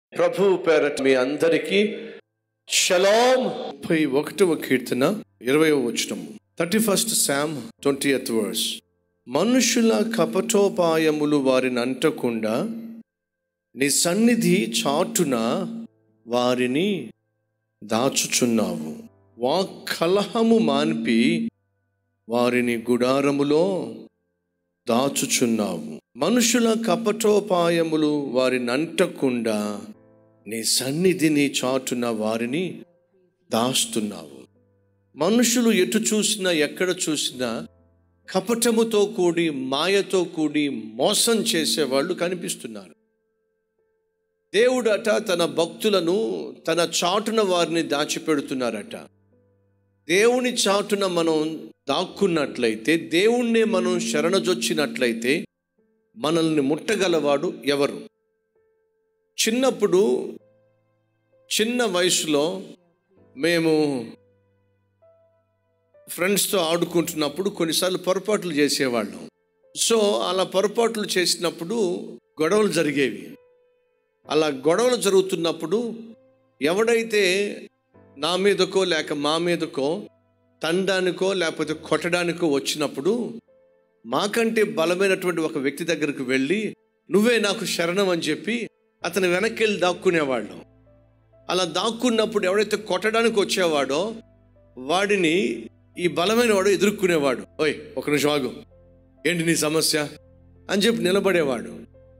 ప్రభు పేరట మీ అందరికీ షలోమ్ ముప్పై ఒకటవ కీర్తన ఇరవై వచనం thirty first psalm twenty eighth verse మనుషుల కపటోపాయములు వారిని అంటకుండా నీ సన్నిధి చాటున వారిని దాచుచున్నావు వా కలహము మాన్పి వారిని గుడారములో దాచుచున్నావు మనుషుల కపటోపాయములు వారిని అంటకుండా నీ సన్నిధిని చాటున వారిని దాస్తున్నావు మనుషులు ఎటు చూసినా ఎక్కడ చూసినా కపటముతో కూడి మాయతో కూడి మోసం చేసేవాళ్ళు కనిపిస్తున్నారు దేవుడట తన భక్తులను తన చాటున వారిని దాచిపెడుతున్నారట దేవుని చాటున మనం దాక్కున్నట్లయితే దేవుణ్ణే మనం శరణజొచ్చినట్లయితే మనల్ని ముట్టగలవాడు ఎవరు చిన్నప్పుడు చిన్న వయసులో మేము ఫ్రెండ్స్తో ఆడుకుంటున్నప్పుడు కొన్నిసార్లు పొరపాట్లు చేసేవాళ్ళం సో అలా పొరపాట్లు చేసినప్పుడు గొడవలు జరిగేవి అలా గొడవలు జరుగుతున్నప్పుడు ఎవడైతే నా మీదకో లేక మా మీదకో తండానికో లేకపోతే కొట్టడానికో వచ్చినప్పుడు మాకంటే బలమైనటువంటి ఒక వ్యక్తి దగ్గరకు వెళ్ళి నువ్వే నాకు శరణం అని చెప్పి అతను వెనక్కి వెళ్ళి దాక్కునేవాళ్ళం అలా దాక్కున్నప్పుడు ఎవడైతే కొట్టడానికి వచ్చేవాడో వాడిని ఈ బలమైన వాడు ఎదుర్కొనేవాడు ఓయ్ ఒక నిమిషం ఆగు ఏంటి నీ సమస్య అని చెప్పి నిలబడేవాడు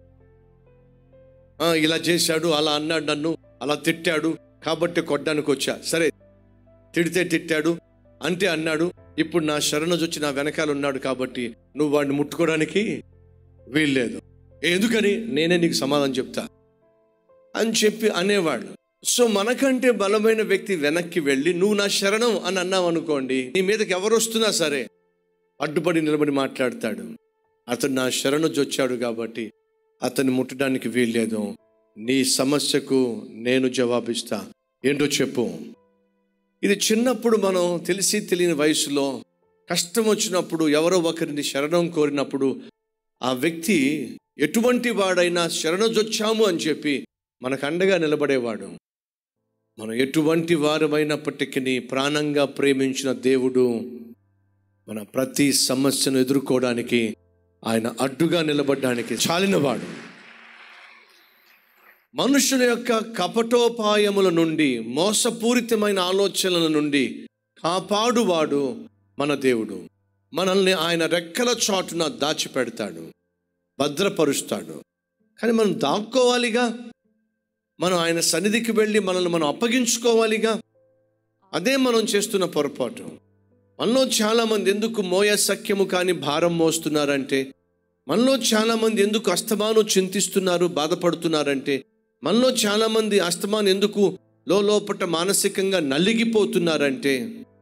"ఆ, ఇలా చేశాడు అలా అన్నాడు నన్ను అలా తిట్టాడు కాబట్టి కొట్టడానికి వచ్చా సరే తిడితే తిట్టాడు అంటే అన్నాడు ఇప్పుడు నా శరణజొచ్చి నా వెనకాల ఉన్నాడు కాబట్టి నువ్వు వాడిని ముట్టుకోవడానికి వీల్లేదు ఎందుకని నేనే నీకు సమాధానం చెప్తా అని చెప్పి అనేవాళ్ళు సో మనకంటే బలమైన వ్యక్తి వెనక్కి వెళ్ళి నువ్వు నా శరణం అని అన్నావు అనుకోండి నీ మీదకి ఎవరు వస్తున్నా సరే అడ్డుపడి నిలబడి మాట్లాడతాడు అతను నా శరణొచ్చొచ్చాడు కాబట్టి అతన్ని ముట్టడానికి వీల్లేదు నీ సమస్యకు నేను జవాబిస్తా ఏంటో చెప్పు ఇది చిన్నప్పుడు మనం తెలిసి తెలియని వయసులో కష్టం వచ్చినప్పుడు ఎవరో ఒకరిని శరణం కోరినప్పుడు ఆ వ్యక్తి ఎటువంటి వాడైనా శరణజొచ్చాము అని చెప్పి మనకు అండగా నిలబడేవాడు మనం ఎటువంటి వారమైనప్పటికీ ప్రాణంగా ప్రేమించిన దేవుడు మన ప్రతి సమస్యను ఎదుర్కోవడానికి ఆయన అడ్డుగా నిలబడడానికి చాలినవాడు మనుషుల యొక్క కపటోపాయముల నుండి మోసపూరితమైన ఆలోచనల నుండి కాపాడువాడు మన దేవుడు మనల్ని ఆయన రెక్కల చాటున దాచిపెడతాడు భద్రపరుస్తాడు కానీ మనం దాక్కోవాలిగా మనం ఆయన సన్నిధికి వెళ్ళి మనల్ని మనం అప్పగించుకోవాలిగా అదే మనం చేస్తున్న పొరపాటు మనలో చాలామంది ఎందుకు మోయ సఖ్యము కానీ భారం మోస్తున్నారంటే మనలో చాలామంది ఎందుకు అస్తమాను చింతిస్తున్నారు బాధపడుతున్నారంటే మనలో చాలామంది అస్తమాను ఎందుకు లోపట మానసికంగా నలిగిపోతున్నారంటే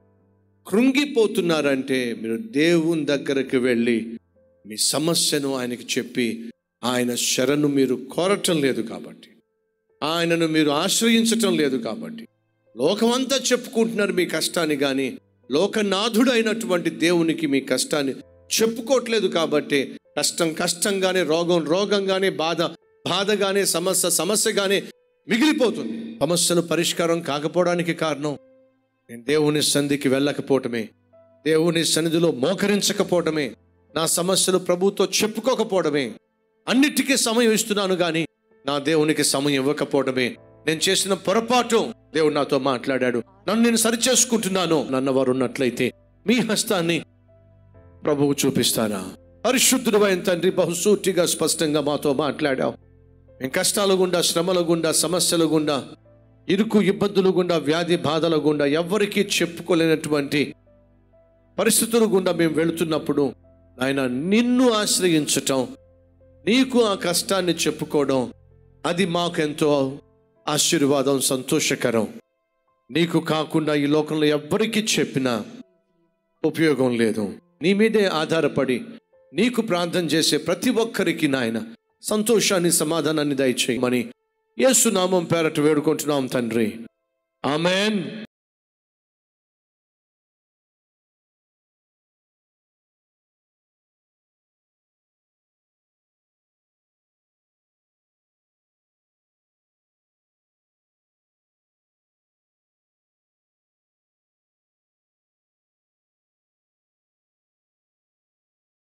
కృంగిపోతున్నారంటే మీరు దేవుని దగ్గరకు వెళ్ళి మీ సమస్యను ఆయనకి చెప్పి ఆయన శరణు మీరు కోరటం లేదు కాబట్టి ఆయనను మీరు ఆశ్రయించటం లేదు కాబట్టి లోకమంతా చెప్పుకుంటున్నారు మీ కష్టాన్ని కానీ లోకనాథుడైనటువంటి దేవునికి మీ కష్టాన్ని చెప్పుకోవట్లేదు కాబట్టి కష్టం కష్టంగానే రోగం రోగంగానే బాధ బాధగానే సమస్య సమస్యగానే మిగిలిపోతుంది సమస్యలు పరిష్కారం కాకపోవడానికి కారణం నేను దేవుని సన్నిధికి వెళ్ళకపోవటమే దేవుని సన్నిధిలో మోకరించకపోవటమే నా సమస్యలు ప్రభుతో చెప్పుకోకపోవడమే అన్నిటికీ సమయం ఇస్తున్నాను కానీ నా దేవునికి సమయం ఇవ్వకపోవడమే నేను చేసిన పొరపాటు దేవుడు నాతో మాట్లాడాడు నన్ను నేను సరిచేసుకుంటున్నాను నన్నవారు ఉన్నట్లయితే మీ హస్తాన్ని ప్రభువు చూపిస్తానా పరిశుద్ధుడు అయిన తండ్రి బహుసూటిగా స్పష్టంగా మాతో మాట్లాడావు మేము కష్టాల గుండా శ్రమల గుండా సమస్యల గుండా ఇరుకు ఇబ్బందులు గుండా వ్యాధి బాధల గుండా ఎవ్వరికీ చెప్పుకోలేనటువంటి పరిస్థితుల గుండా మేము వెళుతున్నప్పుడు ఆయన నిన్ను ఆశ్రయించటం నీకు ఆ కష్టాన్ని చెప్పుకోవడం అది మాకెంతో ఆశీర్వాదం సంతోషకరం నీకు కాకుండా ఈ లోకంలో ఎవ్వరికీ చెప్పినా ఉపయోగం లేదు నీ మీదే ఆధారపడి నీకు ప్రార్థన చేసే ప్రతి ఒక్కరికి నాయన సంతోషాన్ని సమాధానాన్ని దయచేయమని యేసు నామం పేరట వేడుకుంటున్నాం తండ్రి ఆమెన్